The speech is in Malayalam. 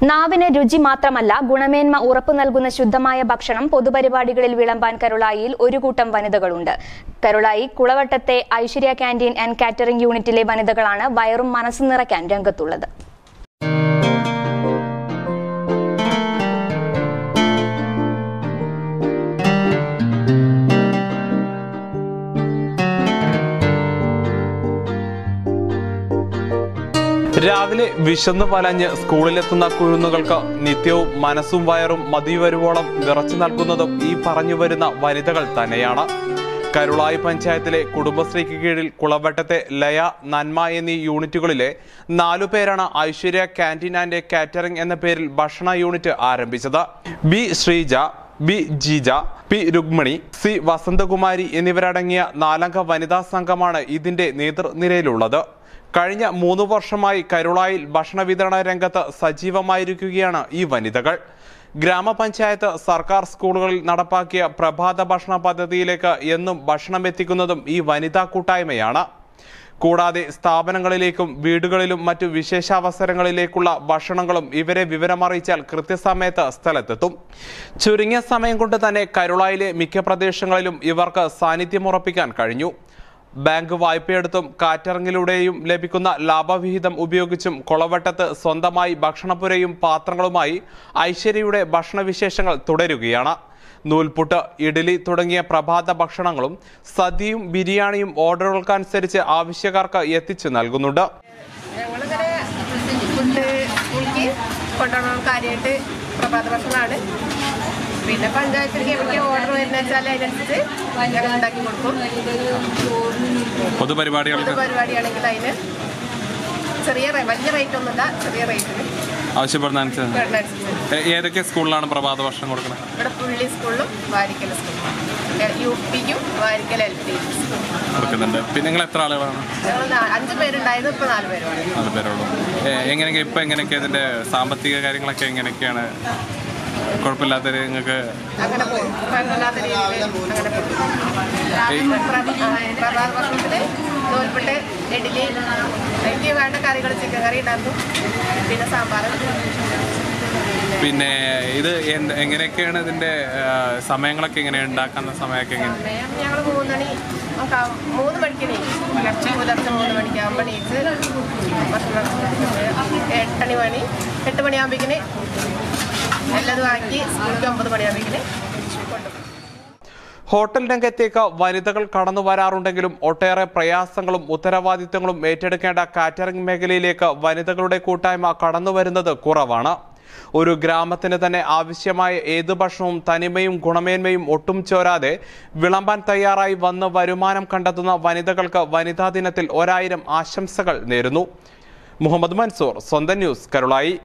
നാവിന് രുചി മാത്രമല്ല ഗുണമേന്മ ഉറപ്പു നൽകുന്ന ശുദ്ധമായ ഭക്ഷണം പൊതുപരിപാടികളിൽ വിളമ്പാൻ കരുളായിയിൽ ഒരു കൂട്ടം വനിതകളുണ്ട് കരുളായി കുളവട്ടത്തെ ഐശ്വര്യ ക്യാൻറ്റീൻ ആൻഡ് കാറ്ററിംഗ് യൂണിറ്റിലെ വനിതകളാണ് വയറും മനസ്സും നിറയ്ക്കാൻ രംഗത്തുള്ളത് രാവിലെ വിശന്നു പലഞ്ഞ് സ്കൂളിലെത്തുന്ന കുരുന്നുകൾക്ക് നിത്യവും മനസ്സും വയറും മതി വരുവോളം നിറച്ചു നൽകുന്നതും ഈ പറഞ്ഞു വരുന്ന വനിതകൾ തന്നെയാണ് കരുളായി പഞ്ചായത്തിലെ കുടുംബശ്രീക്ക് കീഴിൽ കുളവട്ടത്തെ ലയ നന്മ എന്നീ യൂണിറ്റുകളിലെ നാലു പേരാണ് ഐശ്വര്യ ക്യാൻറ്റീൻ ആൻഡ് കാറ്ററിംഗ് എന്ന പേരിൽ ഭക്ഷണ യൂണിറ്റ് ആരംഭിച്ചത് B Sreeja B Jeeja P Rukmini C Vasanthakumari എന്നിവരടങ്ങിയ നാലംഗ വനിതാ സംഘമാണ് ഇതിന്റെ നേതൃനിരയിലുള്ളത് കഴിഞ്ഞ മൂന്ന് വർഷമായി കരുളായിൽ ഭക്ഷണ വിതരണ രംഗത്ത് സജീവമായിരിക്കുകയാണ് ഈ വനിതകൾ ഗ്രാമപഞ്ചായത്ത് സർക്കാർ സ്കൂളുകളിൽ നടപ്പാക്കിയ പ്രഭാത ഭക്ഷണ പദ്ധതിയിലേക്ക് എന്നും ഭക്ഷണം എത്തിക്കുന്നതും ഈ വനിതാ കൂട്ടായ്മയാണ് കൂടാതെ സ്ഥാപനങ്ങളിലേക്കും വീടുകളിലും മറ്റു വിശേഷാവസരങ്ങളിലേക്കുള്ള ഭക്ഷണങ്ങളും ഇവരെ വിവരമറിയിച്ചാൽ കൃത്യസമയത്ത് സ്ഥലത്തെത്തും ചുരുങ്ങിയ സമയം കൊണ്ട് തന്നെ കരുളായിലെ മിക്ക പ്രദേശങ്ങളിലും ഇവർക്ക് സാന്നിധ്യമുറപ്പിക്കാൻ കഴിഞ്ഞു ബാങ്ക് വായ്പയെടുത്തും കാറ്ററിങ്ങിലൂടെയും ലഭിക്കുന്ന ലാഭവിഹിതം ഉപയോഗിച്ചും കൊളവട്ടത്ത് സ്വന്തമായി ഭക്ഷണപ്പുരയും പാത്രങ്ങളുമായി ഐശ്വര്യയുടെ ഭക്ഷണവിശേഷങ്ങൾ തുടരുകയാണ് നൂൽപുട്ട് ഇഡ്ഡലി തുടങ്ങിയ പ്രഭാത ഭക്ഷണങ്ങളും സദ്യയും ബിരിയാണിയും ഓർഡറുകൾക്കനുസരിച്ച് ആവശ്യക്കാർക്ക് എത്തിച്ചു നൽകുന്നുണ്ട് ഞങ്ങളിങ്ങനെ ഫുഡ് സ്കൂളിലേക്ക് കൊണ്ടുപോകണം കാര്യമായിട്ട് പ്രഭാത ഭക്ഷണമാണ് പിന്നെ പഞ്ചായത്തിലേക്ക് എവിടേക്ക് ഓർഡർ വരുന്ന വെച്ചാൽ അതിനനുസരിച്ച് ഞങ്ങൾ ഉണ്ടാക്കി കൊടുക്കും പൊതുപരിപാടികൾക്ക് ഇത് പരിപാടിയാണെങ്കിൽ അതിന് ചെറിയ റേ- വലിയ റേറ്റ് ഒന്നുമില്ല ചെറിയ റേറ്റിന് ആവശ്യപ്പെടുന്ന അനുസരിച്ച് വേണ്ടനുസരിച്ച് ഏതൊക്കെ സ്കൂളിലാണ് പ്രഭാത ഭക്ഷണം കൊടുക്കുന്നത് ഇവിടെ പുള്ളി സ്കൂളിലും വാരിക്കൽ സ്കൂളിലും യു പിക്കും വാരിക്കൽ എൽ പി കൊടുക്കുന്നുണ്ട് പിന്നെ നിങ്ങൾ എത്ര ആളുകളാണ് ഞങ്ങൾ നാ- അഞ്ച് പേരുണ്ടായിരുന്നു ഇപ്പോൾ നാല് പേരുമാണ് നാല് പേരുള്ളൂ എങ്ങനെയൊക്കെ ഇപ്പം എങ്ങനെയൊക്കെ ഇതിൻ്റെ സാമ്പത്തിക കാര്യങ്ങളൊക്കെ എങ്ങനെയൊക്കെയാണ് കുഴപ്പമില്ലാത്ത നിങ്ങൾക്ക് അങ്ങനെ പോകും കുഴപ്പമില്ലാത്ത രീതിയിൽ അങ്ങനെ പോകും പ്രഭാത ഭക്ഷണത്തിൽ നൂൽപുട്ട് ഇഡ്ഡലി എനിക്ക് വേണ്ട കറികൾ ചിക്കൻ കറി ഉണ്ടാക്കും പിന്നെ സാമ്പാർ പിന്നെ ഇത് എന്ത് എങ്ങനെയൊക്കെയാണ് ഇതിൻ്റെ ആ, സമയങ്ങളൊക്കെ എങ്ങനെയാണ് ഉണ്ടാക്കുന്ന സമയമൊക്കെ എങ്ങനെ സമയം ഞങ്ങൾ മൂന്ന് മണി ഒക്കെ ആവും- മൂന്ന് മണിക്ക് നീക്കും പുലർച്ചെ പുലർച്ചെ മൂന്ന് മണിക്ക് ആകുമ്പോൾ നീച്ച് ഭക്ഷണം എട്ടണി മണി എട്ട് മണിയാകുമ്പോഴേക്കിന് എല്ലതും ആക്കി സ്കൂളിൽ ഒമ്പത് മണിയാകുമ്പോഴേക്കിന് കൊണ്ടുപോകും ഹോട്ടൽ രംഗത്തേക്ക് വനിതകൾ കടന്നു വരാറുണ്ടെങ്കിലും ഒട്ടേറെ പ്രയാസങ്ങളും ഉത്തരവാദിത്തങ്ങളും ഏറ്റെടുക്കേണ്ട കാറ്ററിംഗ് മേഖലയിലേക്ക് വനിതകളുടെ കൂട്ടായ്മ കടന്നു വരുന്നത് കുറവാണ് ഒരു ഗ്രാമത്തിന് തന്നെ ആവശ്യമായ ഏത് ഭക്ഷണവും തനിമയും ഗുണമേന്മയും ഒട്ടും ചോരാതെ വിളമ്പാൻ തയ്യാറായി വന്ന് വരുമാനം കണ്ടെത്തുന്ന വനിതകൾക്ക് വനിതാ ദിനത്തിൽ ഒരായിരം ആശംസകൾ നേരുന്നു മുഹമ്മദ് മൻസൂർ സ്വന്തം ന്യൂസ് കരുളായി